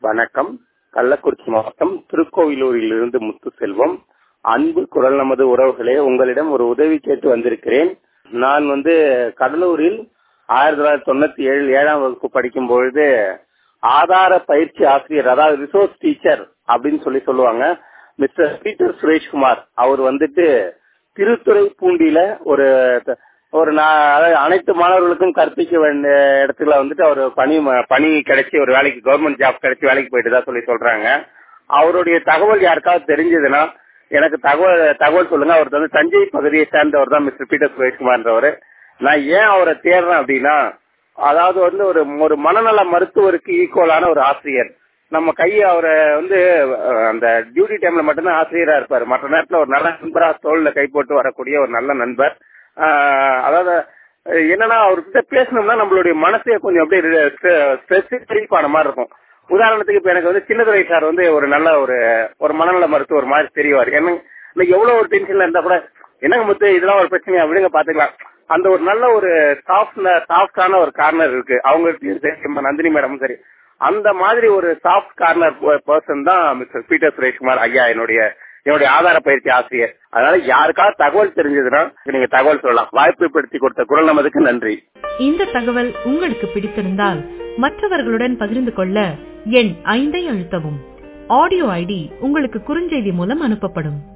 வணக்கம் கள்ளக்குறிச்சி மாவட்டம் திருக்கோவிலூரிலிருந்து முத்துசெல்வம் அன்பு குரல் நமது உறவுகளே உங்களிடம் ஒரு உதவி கேட்டு வந்திருக்கிறேன் நான் வந்து கடலூரில் ஆயிரத்தி தொள்ளாயிரத்தி தொண்ணூத்தி ஏழு ஏழாம் வகுப்பு படிக்கும் பொழுது ஆதார பயிற்சி ஆசிரியர் அதாவது ரிசோர்ஸ் டீச்சர் அப்படின்னு சொல்லி சொல்லுவாங்க மிஸ்டர் பீட்டர் சுரேஷ்குமார் அவர் வந்துட்டு திருத்துறை பூண்டியில ஒரு ஒரு அதாவது அனைத்து மாணவர்களுக்கும் கற்பிக்க வேண்டிய இடத்துல வந்துட்டு அவர் பணி பணி கிடைச்சி ஒரு வேலைக்கு கவர்மெண்ட் ஜாப் கிடைச்சி வேலைக்கு போயிட்டு சொல்லி சொல்றாங்க அவருடைய தகவல் யாருக்காவது தெரிஞ்சதுன்னா எனக்கு தகவல் தகவல் சொல்லுங்க அவர் வந்து தஞ்சை பகுதியை சேர்ந்தவர் தான் மிஸ்டர் பீட்டர் சுரேஷ்குமார்ன்றவர் நான் ஏன் அவரை தேடுறேன் அப்படின்னா அதாவது வந்து ஒரு ஒரு மனநல மருத்துவருக்கு ஈக்குவலான ஒரு ஆசிரியர் நம்ம கையை அவரை வந்து அந்த டியூட்டி டைம்ல மட்டும்தான் ஆசிரியரா இருப்பார் மற்ற நேரத்துல ஒரு நல்ல நண்பரா தோல்ல கை போட்டு வரக்கூடிய ஒரு நல்ல நண்பர் அதாவது என்னன்னா அவர்கிட்ட பேசணும்னா நம்மளுடைய மனசே கொஞ்சம் அப்படியே ஸ்ட்ரெஸ் ரிலீஃப் ஆன மாதிரி இருக்கும் உதாரணத்துக்கு இப்ப எனக்கு வந்து சின்னதுரை சார் வந்து ஒரு நல்ல ஒரு ஒரு மனநல மருத்துவர் மாதிரி தெரியவார் என்ன இன்னைக்கு எவ்வளவு ஒரு டென்ஷன்ல இருந்தா கூட என்னங்க முத்து இதெல்லாம் ஒரு பிரச்சனை அப்படிங்க பாத்துக்கலாம் அந்த ஒரு நல்ல ஒரு சாஃப்ட் சாஃப்டான ஒரு கார்னர் இருக்கு அவங்க நந்தினி மேடமும் சரி அந்த மாதிரி ஒரு சாஃப்ட் கார்னர் பர்சன் தான் மிஸ்டர் பீட்டர் சுரேஷ்குமார் ஐயா என்னுடைய என்னுடைய ஆதார பயிற்சி ஆசிரியர் அதனால யாருக்காவது தகவல் தெரிஞ்சதுன்னா நீங்க தகவல் சொல்லலாம் வாய்ப்பு படுத்தி கொடுத்த குரல் நமதுக்கு நன்றி இந்த தகவல் உங்களுக்கு பிடித்திருந்தால் மற்றவர்களுடன் பகிர்ந்து கொள்ள எண் ஐந்தை அழுத்தவும் ஆடியோ ஐடி உங்களுக்கு குறுஞ்செய்தி மூலம் அனுப்பப்படும்